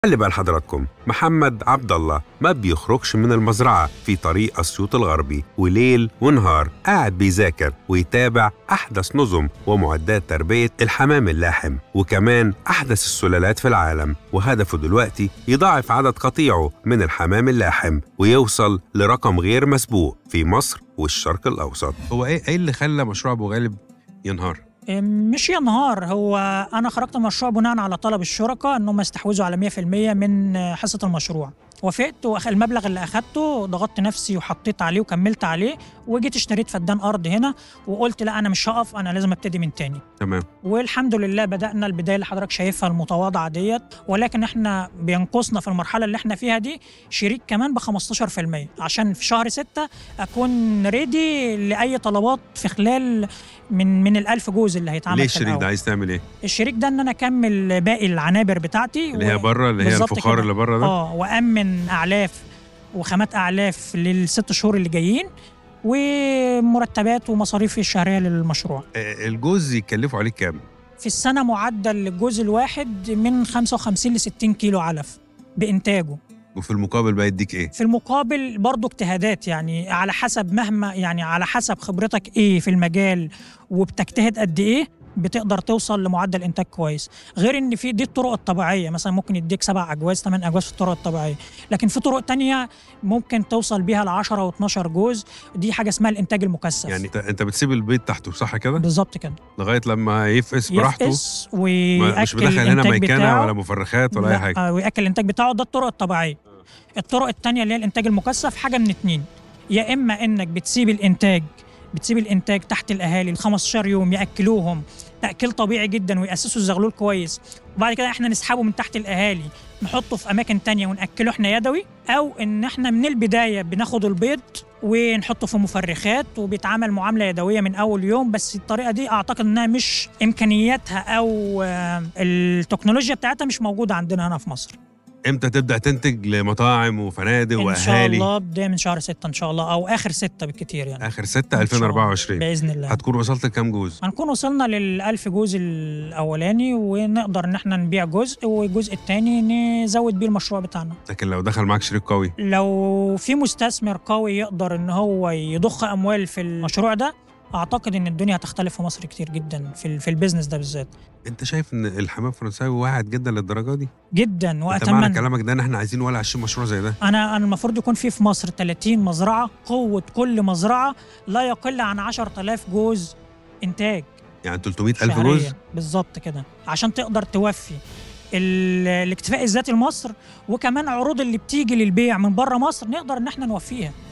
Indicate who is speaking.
Speaker 1: خلي بال حضراتكم محمد عبد الله ما بيخرجش من المزرعة في طريق أسيوط الغربي وليل ونهار قاعد بيذاكر ويتابع أحدث نظم ومعدات تربية الحمام اللاحم وكمان أحدث السلالات في العالم وهدفه دلوقتي يضاعف عدد قطيعه من الحمام اللاحم ويوصل لرقم غير مسبوق في مصر والشرق الأوسط
Speaker 2: هو ايه ايه اللي خلى مشروع ابو غالب ينهار؟
Speaker 3: مش ينهار هو انا خرجت مشروع بناء على طلب الشركاء انهم يستحوذوا على 100% من حصه المشروع وافقت وأخ- المبلغ اللي اخدته ضغطت نفسي وحطيت عليه وكملت عليه وجيت اشتريت فدان ارض هنا وقلت لا انا مش هقف انا لازم ابتدي من تاني
Speaker 2: تمام
Speaker 3: والحمد لله بدأنا البداية اللي حضرتك شايفها المتواضعة ديت ولكن احنا بينقصنا في المرحلة اللي احنا فيها دي شريك كمان ب 15% عشان في شهر ستة أكون ريدي لأي طلبات في خلال من من الألف جوز اللي هيتعمل
Speaker 2: ليه
Speaker 3: في
Speaker 2: الشريك
Speaker 3: الأول.
Speaker 2: ده عايز تعمل ايه؟
Speaker 3: الشريك ده ان انا اكمل باقي العنابر بتاعتي
Speaker 2: اللي هي
Speaker 3: و-
Speaker 2: بره اللي هي
Speaker 3: بالظبط
Speaker 2: الفخار
Speaker 3: كده.
Speaker 2: اللي بره ده؟
Speaker 3: اه وامن اعلاف وخامات اعلاف للست شهور اللي جايين ومرتبات ومصاريف الشهريه للمشروع
Speaker 2: آه، الجوز يكلفوا عليك كام؟
Speaker 3: في السنه معدل للجوز الواحد من 55 ل 60 كيلو علف بانتاجه
Speaker 2: وفي المقابل بقى يديك ايه؟
Speaker 3: في المقابل برضه اجتهادات يعني على حسب مهما يعني على حسب خبرتك ايه في المجال وبتجتهد قد ايه بتقدر توصل لمعدل انتاج كويس غير ان في دي الطرق الطبيعيه مثلا ممكن يديك سبع اجواز ثمان اجواز في الطرق الطبيعيه لكن في طرق تانية ممكن توصل بيها ل 10 و12 جوز دي حاجه اسمها الانتاج المكثف
Speaker 2: يعني انت انت بتسيب البيض تحته صح كده؟
Speaker 3: بالظبط كده
Speaker 2: لغايه لما يفقس براحته
Speaker 3: يفقس
Speaker 2: ما-
Speaker 3: ويأكل
Speaker 2: مش بدخل هنا
Speaker 3: الإنتاج
Speaker 2: ميكنه
Speaker 3: بتاعه.
Speaker 2: ولا مفرخات ولا اي
Speaker 3: لا،
Speaker 2: حاجه
Speaker 3: آه، وياكل الانتاج بتاعه ده الطرق الطبيعيه الطرق التانية اللي هي الانتاج المكثف حاجه من اتنين يا اما انك بتسيب الانتاج بتسيب الانتاج تحت الاهالي ل 15 يوم ياكلوهم تاكيل طبيعي جدا وياسسوا الزغلول كويس وبعد كده احنا نسحبه من تحت الاهالي نحطه في اماكن تانية وناكله احنا يدوي او ان احنا من البدايه بناخد البيض ونحطه في مفرخات وبيتعامل معامله يدويه من اول يوم بس الطريقه دي اعتقد انها مش امكانياتها او آه، التكنولوجيا بتاعتها مش موجوده عندنا هنا في مصر
Speaker 2: امتى تبدا تنتج لمطاعم وفنادق
Speaker 3: ان شاء
Speaker 2: واهالي؟
Speaker 3: الله بدايه من شهر 6 ان شاء الله او اخر 6 بالكتير يعني
Speaker 2: اخر 6
Speaker 3: إن شاء الله.
Speaker 2: 2024
Speaker 3: باذن الله
Speaker 2: هتكون وصلت لكام جوز؟
Speaker 3: هنكون وصلنا للألف جزء الأولاني ونقدر إن احنا نبيع جزء والجزء الثاني نزود بيه المشروع بتاعنا
Speaker 2: لكن لو دخل معاك شريك قوي
Speaker 3: لو في مستثمر قوي يقدر إن هو يضخ أموال في المشروع ده أعتقد إن الدنيا هتختلف في مصر كتير جدا في, ال- في البيزنس ده بالذات
Speaker 2: انت شايف ان الحمام الفرنساوي واعد جدا للدرجه دي؟
Speaker 3: جدا
Speaker 2: انت معنى
Speaker 3: وأتمنى
Speaker 2: كلامك ده ان احنا عايزين ولا 20 مشروع زي ده
Speaker 3: أنا أنا المفروض يكون في في مصر 30 مزرعة قوة كل مزرعة لا يقل عن 10000 جوز إنتاج
Speaker 2: يعني 300 الف
Speaker 3: شهرياً.
Speaker 2: جوز
Speaker 3: بالظبط كده عشان تقدر توفي ال- الاكتفاء الذاتي لمصر وكمان عروض اللي بتيجي للبيع من بره مصر نقدر ان احنا نوفيها